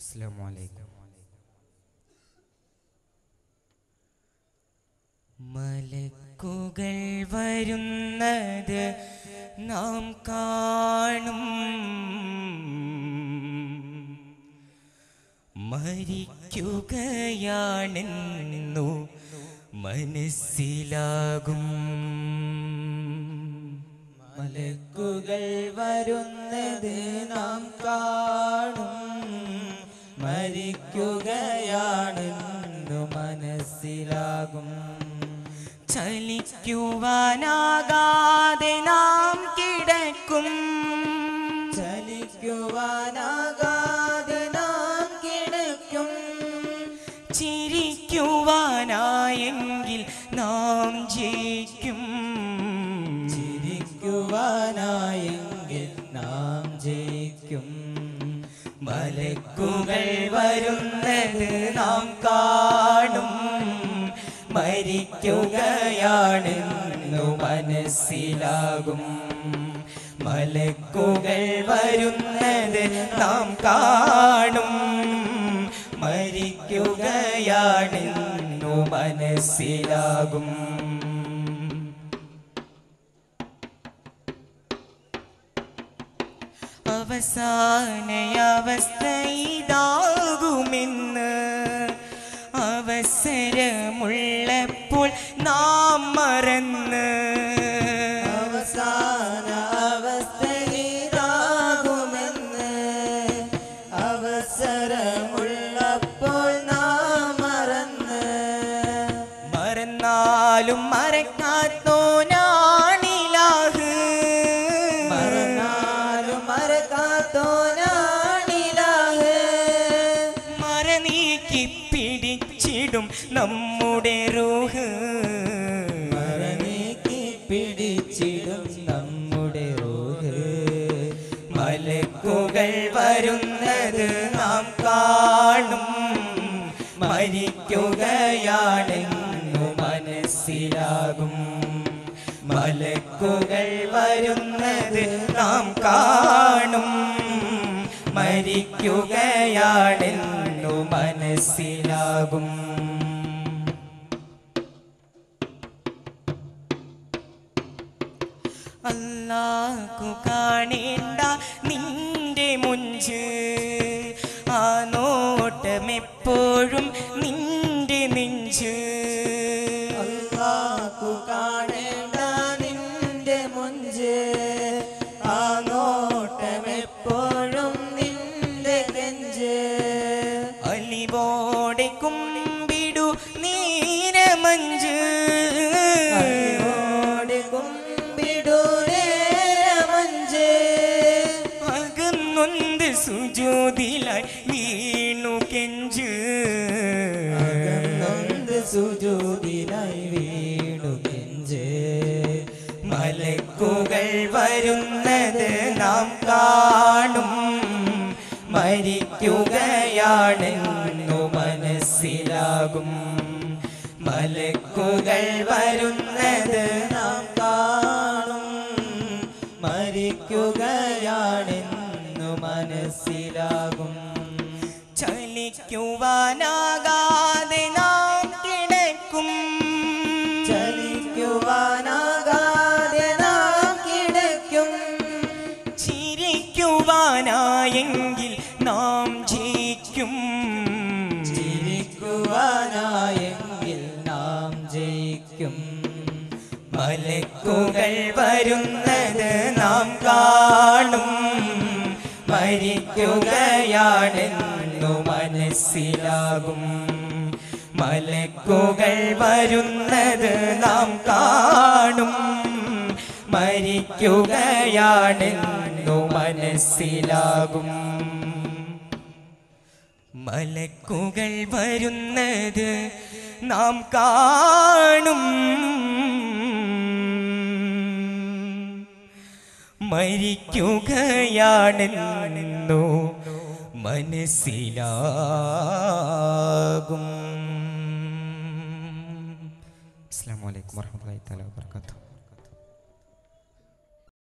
അസ്സലാമു അലൈക്കും മലക്കുകൾ വരുന്നത് നാം കാണും മരിക്കുകയാണെന്നു മനസ്സിലാകും മലക്കുകൾ വരുന്നത് നാം കാണും മരിക്കുകയാണെന്നു മനസ്സിലാകും ചലിക്കുവാനാകാതെ നാം കിടക്കും ചലിക്കുവാനാകാതെ നാം കിടക്കും ചിരിക്കുവാനായെങ്കിൽ നാം ജയിക്കും ചിരിക്കുവാനായെങ്കിൽ നാം ജയിക്കും മലക്കുകൾ വരുന്നത് നാം കാണും മരിക്കുകയാണെന്നു മനസ്സിലാകും മലക്കുകൾ വരുന്നത് നാം കാണും മരിക്കുകയാണെന്നു മനസ്സിലാകും അവസാനയവസ്ഥ ഇതാകുമെന്ന് അവസരമുള്ളപ്പോൾ നാം മറന്ന് അവസാന അവസ്ഥ ഇതാകുമെന്ന് അവസരമുള്ളപ്പോൾ നാം മറന്ന് മറന്നാലും മറക്കാത്തോനാണിലാഹ് മറന്നാലും മറക്കാത്തോനാണിലാഹ് മറനീക്കി പിടിച്ചിടും നമ്മുടെ റൂഹ് മറനീക്കി പിടിച്ചിടും നമ്മുടെ റൂഹ് മലക്കുകൾ വരുന്നത് നാം കാണും മരിക്കുകയാണെന്നു മനസ്സിലാകും മലക്കുകൾ വരുന്നത് നാം കാണും മരിക്കുകയാണെന്നു മനസ്സിലാകും അല്ലാഹു കാണേണ്ട നിന്റെ മുഞ്ച് ആ നോട്ടമെപ്പോഴും നിന്റെ നെഞ്ച് അല്ലാഹു കാണേണ്ട നിന്റെ മുഞ്ച് ആ നോട്ടമെപ്പോഴും നിന്റെ നെഞ്ച് അലിവോടെ കുമ്പിടു നീരമഞ്ച് അലിവോടെ കുമ്പിടു നേരമഞ്ച് അകന്നൊന്ത് സുജോതിലായി വീണു കെഞ്ച് നൊന്ത് സുജൂതിനായി വീണു നെഞ്ച് മലക്കുകൾ വരുന്നത് നാം കാണും മരിക്കുകയാണെന്നു മനസ്സിലാകും മലക്കുകൾ വരുന്നത് നാം കാണും മരിക്കുകയാണെന്നു മനസ്സിലാകും ചലിക്കുവാനാകാതെ നാം കിടക്കും ചലിക്കുവാനാകാതെ നാം കിടക്കും ചിരിക്കുവാനായെങ്കിൽ നാം ജയിക്കും ചിരിക്കുവാനായെങ്കിൽ നാം ജയിക്കും മലക്കുകൾ വരുന്നത് നാം കാണും മരിക്കുകയാണെന്നു മനസ്സിലാകും മലക്കുകൾ വരുന്നത് നാം കാണും മരിക്കുകയാണെന്നു മനസ്സിലാകും മലക്കുകൾ വരുന്നത് നാം കാണും മരിക്കുകയാണെന്നു മനസ്സിലാകും അസ്സാം വലൈക്കും വാഹമത്തല്ലാ വാബർക്കാത്തു